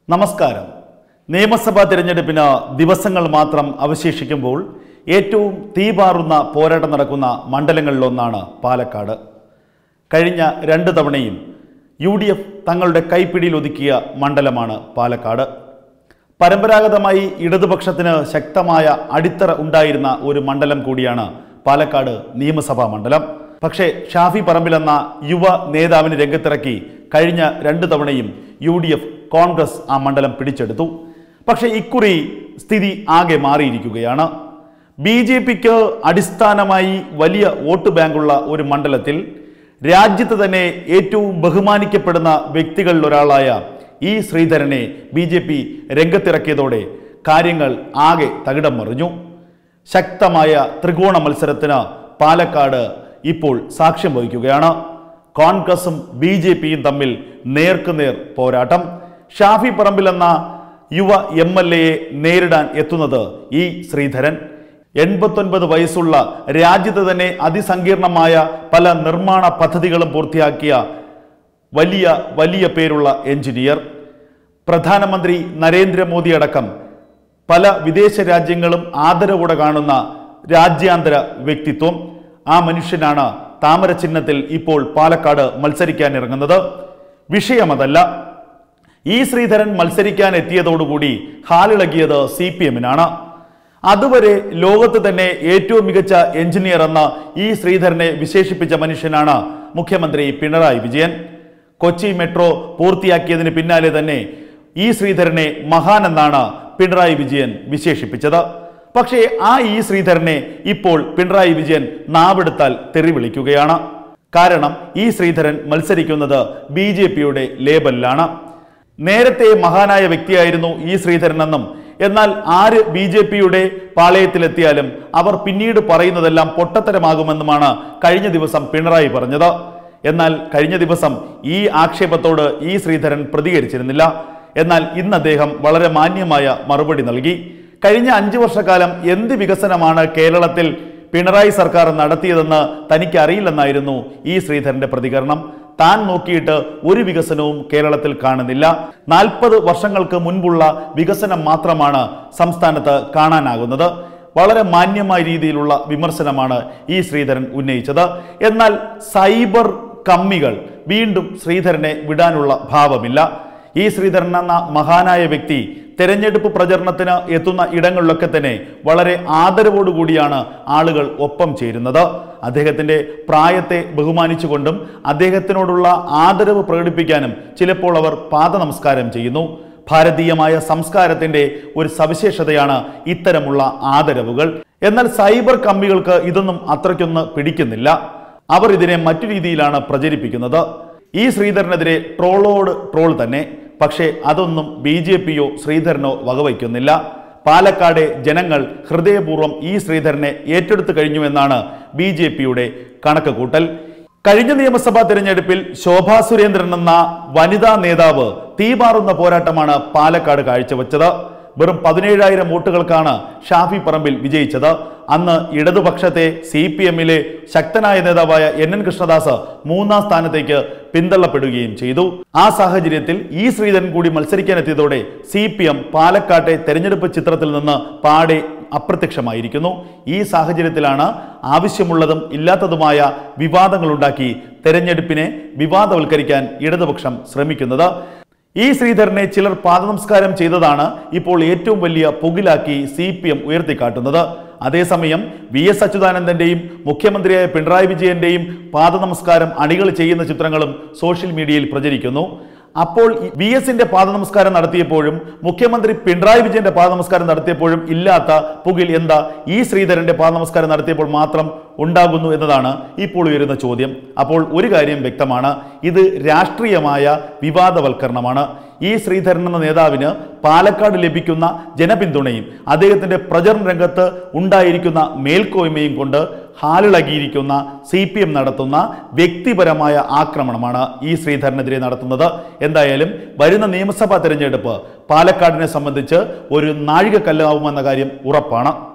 നമസ്കാരം നിയമസഭാ തിരഞ്ഞെടുപ്പിന് ദിവസങ്ങൾ മാത്രം അവശേഷിക്കുമ്പോൾ ഏറ്റവും തീപാറുന്ന പോരാട്ടം നടക്കുന്ന മണ്ഡലങ്ങളിലൊന്നാണ് പാലക്കാട് കഴിഞ്ഞ രണ്ട് തവണയും യു ഡി എഫ് തങ്ങളുടെ കൈപ്പിടിയിൽ ഒതുക്കിയ മണ്ഡലമാണ് പാലക്കാട് പരമ്പരാഗതമായി ഇടതുപക്ഷത്തിന് ശക്തമായ അടിത്തറ ഉണ്ടായിരുന്ന ഒരു മണ്ഡലം കൂടിയാണ് പാലക്കാട് നിയമസഭാ മണ്ഡലം പക്ഷേ ഷാഫി പറമ്പിൽ എന്ന യുവ നേതാവിന് രംഗത്തിറക്കി കഴിഞ്ഞ രണ്ട് തവണയും യു ഡി എഫ് കോൺഗ്രസ് ആ മണ്ഡലം പിടിച്ചെടുത്തു പക്ഷേ ഇക്കുറി സ്ഥിതി ആകെ മാറിയിരിക്കുകയാണ് ബി ജെ പിക്ക് അടിസ്ഥാനമായി വലിയ വോട്ട് ബാങ്കുള്ള ഒരു മണ്ഡലത്തിൽ രാജ്യത്ത് തന്നെ ഏറ്റവും ബഹുമാനിക്കപ്പെടുന്ന വ്യക്തികളിൽ ഒരാളായ ഇ ശ്രീധരനെ ബി ജെ പി രംഗത്തിറക്കിയതോടെ കാര്യങ്ങൾ ആകെ തകിടം മറിഞ്ഞു ശക്തമായ ത്രികോണ മത്സരത്തിന് പാലക്കാട് ഇപ്പോൾ സാക്ഷ്യം വഹിക്കുകയാണ് കോൺഗ്രസും ബി ജെ പിയും തമ്മിൽ നേർക്കുനേർ പോരാട്ടം ഷാഫി പറമ്പിൽ എന്ന യുവ എം എൽ എയെ നേരിടാൻ എത്തുന്നത് ഇ ശ്രീധരൻ എൺപത്തൊൻപത് വയസ്സുള്ള രാജ്യത്ത് തന്നെ അതിസങ്കീർണമായ പല നിർമ്മാണ പദ്ധതികളും പൂർത്തിയാക്കിയ വലിയ വലിയ പേരുള്ള എഞ്ചിനീയർ പ്രധാനമന്ത്രി നരേന്ദ്രമോദി അടക്കം പല വിദേശ രാജ്യങ്ങളും ആദരവോടെ കാണുന്ന രാജ്യാന്തര വ്യക്തിത്വം ആ മനുഷ്യനാണ് താമര ചിഹ്നത്തിൽ ഇപ്പോൾ പാലക്കാട് മത്സരിക്കാൻ ഇറങ്ങുന്നത് വിഷയമതല്ല ഈ ശ്രീധരൻ മത്സരിക്കാൻ എത്തിയതോടുകൂടി ഹാലിളകിയത് സി പി എമ്മിനാണ് അതുവരെ ലോകത്ത് തന്നെ ഏറ്റവും മികച്ച എഞ്ചിനീയർ എന്ന ഈ ശ്രീധരനെ വിശേഷിപ്പിച്ച മനുഷ്യനാണ് മുഖ്യമന്ത്രി പിണറായി വിജയൻ കൊച്ചി മെട്രോ പൂർത്തിയാക്കിയതിന് പിന്നാലെ തന്നെ ഈ ശ്രീധരനെ മഹാൻ എന്നാണ് പിണറായി വിജയൻ വിശേഷിപ്പിച്ചത് പക്ഷേ ആ ഈ ശ്രീധരനെ ഇപ്പോൾ പിണറായി വിജയൻ നാവെടുത്താൽ തെറി വിളിക്കുകയാണ് കാരണം ഈ ശ്രീധരൻ മത്സരിക്കുന്നത് ബി ജെ പിയുടെ ലേബലിലാണ് നേരത്തെ മഹാനായ വ്യക്തിയായിരുന്നു ഈ ശ്രീധരനെന്നും എന്നാൽ ആര് ബി ജെ പിയുടെ പാളയത്തിലെത്തിയാലും അവർ പിന്നീട് പറയുന്നതെല്ലാം പൊട്ടത്തരമാകുമെന്നുമാണ് കഴിഞ്ഞ ദിവസം പിണറായി പറഞ്ഞത് എന്നാൽ കഴിഞ്ഞ ദിവസം ഈ ആക്ഷേപത്തോട് ഈ ശ്രീധരൻ പ്രതികരിച്ചിരുന്നില്ല എന്നാൽ ഇന്ന് അദ്ദേഹം വളരെ മാന്യമായ മറുപടി നൽകി കഴിഞ്ഞ അഞ്ചു വർഷക്കാലം എന്ത് വികസനമാണ് കേരളത്തിൽ പിണറായി സർക്കാർ നടത്തിയതെന്ന് തനിക്ക് അറിയില്ലെന്നായിരുന്നു ഈ ശ്രീധരന്റെ പ്രതികരണം താൻ നോക്കിയിട്ട് ഒരു വികസനവും കേരളത്തിൽ കാണുന്നില്ല നാൽപ്പത് വർഷങ്ങൾക്ക് മുൻപുള്ള വികസനം മാത്രമാണ് സംസ്ഥാനത്ത് കാണാനാകുന്നത് വളരെ മാന്യമായ രീതിയിലുള്ള വിമർശനമാണ് ഈ ശ്രീധരൻ ഉന്നയിച്ചത് എന്നാൽ സൈബർ കമ്മികൾ വീണ്ടും ശ്രീധരനെ വിടാനുള്ള ഭാവമില്ല ഈ ശ്രീധരൻ എന്ന മഹാനായ വ്യക്തി തെരഞ്ഞെടുപ്പ് പ്രചരണത്തിന് എത്തുന്ന ഇടങ്ങളിലൊക്കെ തന്നെ വളരെ ആദരവോടുകൂടിയാണ് ആളുകൾ ഒപ്പം ചേരുന്നത് അദ്ദേഹത്തിൻ്റെ പ്രായത്തെ ബഹുമാനിച്ചുകൊണ്ടും അദ്ദേഹത്തിനോടുള്ള ആദരവ് പ്രകടിപ്പിക്കാനും ചിലപ്പോൾ അവർ പാദനമസ്കാരം ചെയ്യുന്നു ഭാരതീയമായ സംസ്കാരത്തിന്റെ ഒരു സവിശേഷതയാണ് ഇത്തരമുള്ള ആദരവുകൾ എന്നാൽ സൈബർ കമ്മികൾക്ക് ഇതൊന്നും അത്രയ്ക്കൊന്ന് പിടിക്കുന്നില്ല അവർ ഇതിനെ മറ്റു രീതിയിലാണ് പ്രചരിപ്പിക്കുന്നത് ഈ ശ്രീധരനെതിരെ ട്രോളോട് ട്രോൾ തന്നെ പക്ഷേ അതൊന്നും ബി ജെ പിയോ ശ്രീധരനോ വകവയ്ക്കുന്നില്ല പാലക്കാട് ജനങ്ങൾ ഹൃദയപൂർവ്വം ഈ ശ്രീധരനെ ഏറ്റെടുത്തു കഴിഞ്ഞുവെന്നാണ് ബി ജെ പിയുടെ കണക്ക് കൂട്ടൽ കഴിഞ്ഞ നിയമസഭാ തിരഞ്ഞെടുപ്പിൽ ശോഭാ സുരേന്ദ്രൻ എന്ന വനിതാ നേതാവ് തീപാറുന്ന പോരാട്ടമാണ് പാലക്കാട് കാഴ്ചവെച്ചത് വെറും പതിനേഴായിരം വോട്ടുകൾക്കാണ് ഷാഫി പറമ്പിൽ വിജയിച്ചത് അന്ന് ഇടതുപക്ഷത്തെ സി പി എമ്മിലെ ശക്തനായ നേതാവായ എൻ എൻ കൃഷ്ണദാസ് മൂന്നാം സ്ഥാനത്തേക്ക് പിന്തള്ളപ്പെടുകയും ചെയ്തു ആ സാഹചര്യത്തിൽ ഈ ശ്രീധരൻ കൂടി മത്സരിക്കാനെത്തിയതോടെ സി പി എം പാലക്കാട്ടെ തെരഞ്ഞെടുപ്പ് ചിത്രത്തിൽ നിന്ന് പാടെ അപ്രത്യക്ഷമായിരിക്കുന്നു ഈ സാഹചര്യത്തിലാണ് ആവശ്യമുള്ളതും ഇല്ലാത്തതുമായ വിവാദങ്ങളുണ്ടാക്കി തെരഞ്ഞെടുപ്പിനെ വിവാദവൽക്കരിക്കാൻ ഇടതുപക്ഷം ശ്രമിക്കുന്നത് ഈ ശ്രീധരനെ ചിലർ പാദനമസ്കാരം ചെയ്തതാണ് ഇപ്പോൾ ഏറ്റവും വലിയ പുകിലാക്കി സി പി എം ഉയർത്തിക്കാട്ടുന്നത് അതേസമയം വി എസ് അച്യുതാനന്ദന്റെയും മുഖ്യമന്ത്രിയായ പിണറായി വിജയന്റെയും പാദനമസ്കാരം അണികൾ ചെയ്യുന്ന ചിത്രങ്ങളും സോഷ്യൽ മീഡിയയിൽ പ്രചരിക്കുന്നു അപ്പോൾ വി എസിന്റെ പാദനമസ്കാരം നടത്തിയപ്പോഴും മുഖ്യമന്ത്രി പിണറായി വിജയന്റെ പാദനമസ്കാരം നടത്തിയപ്പോഴും ഇല്ലാത്ത പുകിൽ എന്താ ഈ ശ്രീധരന്റെ പാദനമസ്കാരം നടത്തിയപ്പോൾ മാത്രം ഉണ്ടാകുന്നു എന്നതാണ് ഇപ്പോൾ ഉയരുന്ന ചോദ്യം അപ്പോൾ ഒരു കാര്യം വ്യക്തമാണ് ഇത് രാഷ്ട്രീയമായ വിവാദവൽക്കരണമാണ് ഈ ശ്രീധരൻ എന്ന നേതാവിന് പാലക്കാട് ലഭിക്കുന്ന ജനപിന്തുണയും അദ്ദേഹത്തിന്റെ പ്രചരണ രംഗത്ത് ഉണ്ടായിരിക്കുന്ന മേൽക്കോയ്മയും കൊണ്ട് ഹാലിളകിയിരിക്കുന്ന സി പി എം നടത്തുന്ന വ്യക്തിപരമായ ആക്രമണമാണ് ഈ ശ്രീധരനെതിരെ നടത്തുന്നത് എന്തായാലും വരുന്ന നിയമസഭാ തെരഞ്ഞെടുപ്പ് പാലക്കാടിനെ സംബന്ധിച്ച് ഒരു നാഴികക്കല്ലാവുമെന്ന കാര്യം ഉറപ്പാണ്